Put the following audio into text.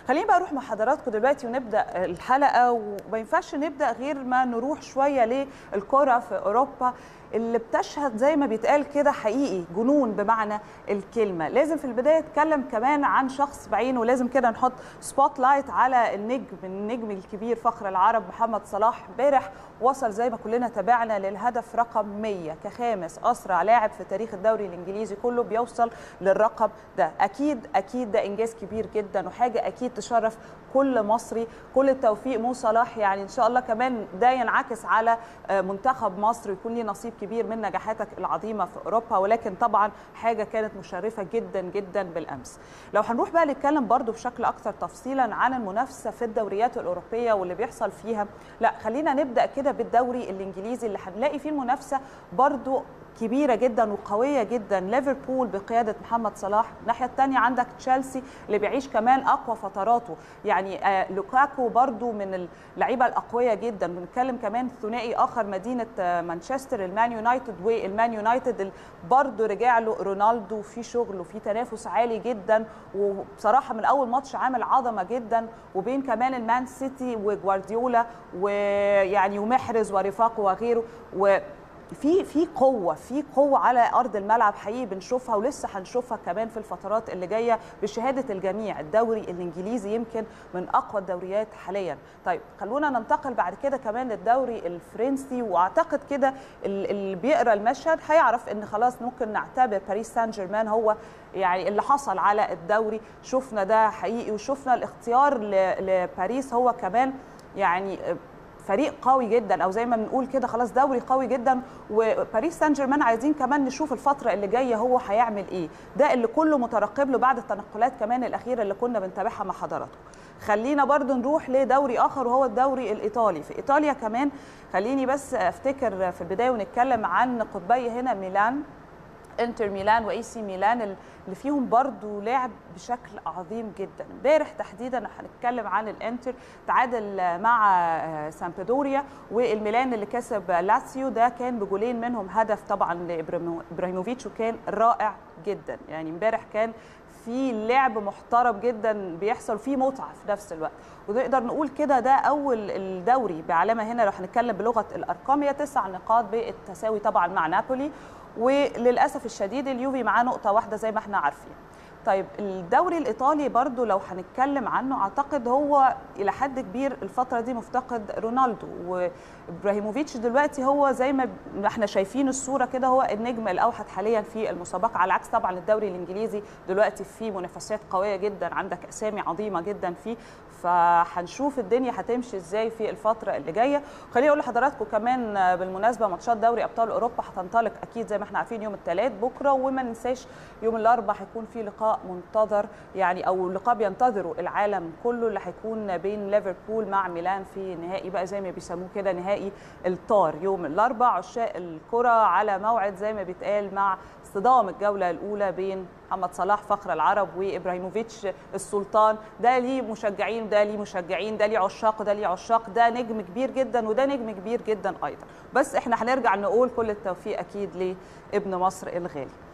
خليني بقى اروح مع حضراتكم دلوقتي ونبدا الحلقه وما ينفعش نبدا غير ما نروح شويه للكره في اوروبا اللي بتشهد زي ما بيتقال كده حقيقي جنون بمعنى الكلمه لازم في البدايه اتكلم كمان عن شخص بعينه ولازم كده نحط سبوت لايت على النجم النجم الكبير فخر العرب محمد صلاح امبارح وصل زي ما كلنا تابعنا للهدف رقم 100 كخامس اسرع لاعب في تاريخ الدوري الانجليزي كله بيوصل للرقم ده اكيد اكيد ده انجاز كبير جدا وحاجه اكيد تشرف كل مصري كل التوفيق مو صلاح يعني ان شاء الله كمان ده ينعكس على منتخب مصر ويكون ليه نصيب كبير من نجاحاتك العظيمه في اوروبا ولكن طبعا حاجه كانت مشرفه جدا جدا بالامس لو هنروح بقى نتكلم برضو بشكل اكثر تفصيلا عن المنافسه في الدوريات الاوروبيه واللي بيحصل فيها لا خلينا نبدا كده بالدوري الانجليزي اللي هنلاقي فيه المنافسه برضو كبيره جدا وقويه جدا ليفربول بقياده محمد صلاح الناحيه الثانيه عندك تشيلسي اللي بيعيش كمان اقوى فتراته يعني آه لوكاكو برضو من اللعيبه الاقوياء جدا بنتكلم كمان ثنائي اخر مدينه آه مانشستر المان يونايتد والمان يونايتد برضو رجع له رونالدو في شغل وفي تنافس عالي جدا وبصراحه من اول ماتش عامل عظمه جدا وبين كمان المان سيتي وجوارديولا ويعني ومحرز ورفاقه وغيره و في في قوه في قوه على ارض الملعب حقيقي بنشوفها ولسه هنشوفها كمان في الفترات اللي جايه بشهاده الجميع الدوري الانجليزي يمكن من اقوى الدوريات حاليا طيب خلونا ننتقل بعد كده كمان للدوري الفرنسي واعتقد كده اللي بيقرا المشهد هيعرف ان خلاص ممكن نعتبر باريس سان جيرمان هو يعني اللي حصل على الدوري شفنا ده حقيقي وشفنا الاختيار لباريس هو كمان يعني فريق قوي جدا او زي ما بنقول كده خلاص دوري قوي جدا وباريس سان جيرمان عايزين كمان نشوف الفتره اللي جايه هو هيعمل ايه ده اللي كله مترقب له بعد التنقلات كمان الاخيره اللي كنا بنتابعها مع حضراتكم خلينا برضو نروح لدوري اخر وهو الدوري الايطالي في ايطاليا كمان خليني بس افتكر في البدايه ونتكلم عن قطبي هنا ميلان انتر ميلان واي سي ميلان اللي فيهم برضو لعب بشكل عظيم جدا امبارح تحديدا هنتكلم عن الانتر تعادل مع سامبدوريا والميلان اللي كسب لاتسيو ده كان بجولين منهم هدف طبعا لابراهيموفيتش وكان رائع جدا يعني امبارح كان في لعب محترم جدا بيحصل فيه متعه في نفس الوقت ونقدر نقول كده ده اول الدوري بعلامه هنا لو هنتكلم بلغه الارقام هي تسع نقاط بالتساوي طبعا مع نابولي وللاسف الشديد اليوفي معاه نقطه واحده زي ما احنا عارفين طيب الدوري الايطالي برضو لو هنتكلم عنه اعتقد هو الى حد كبير الفتره دي مفتقد رونالدو وابراهيموفيتش دلوقتي هو زي ما احنا شايفين الصوره كده هو النجم الاوحد حاليا في المسابقه على عكس طبعا الدوري الانجليزي دلوقتي فيه منافسات قويه جدا عندك اسامي عظيمه جدا فيه فهنشوف الدنيا هتمشي ازاي في الفتره اللي جايه خليني اقول لحضراتكم كمان بالمناسبه ماتشات دوري ابطال اوروبا هتنطلق اكيد زي ما احنا عارفين يوم الثلاث بكره وما ننساش يوم الاربعاء هيكون في لقاء منتظر يعني او لقاء بينتظره العالم كله اللي هيكون بين ليفربول مع ميلان في نهائي بقى زي ما بيسموه كده نهائي الطار يوم الاربعاء عشاق الكره على موعد زي ما بيتقال مع اصطدام الجوله الاولى بين محمد صلاح فخر العرب وابراهيموفيتش السلطان ده ليه مشجعين ده ليه مشجعين ده ليه عشاق وده ليه عشاق ده نجم كبير جدا وده نجم كبير جدا ايضا بس احنا هنرجع نقول كل التوفيق اكيد لابن مصر الغالي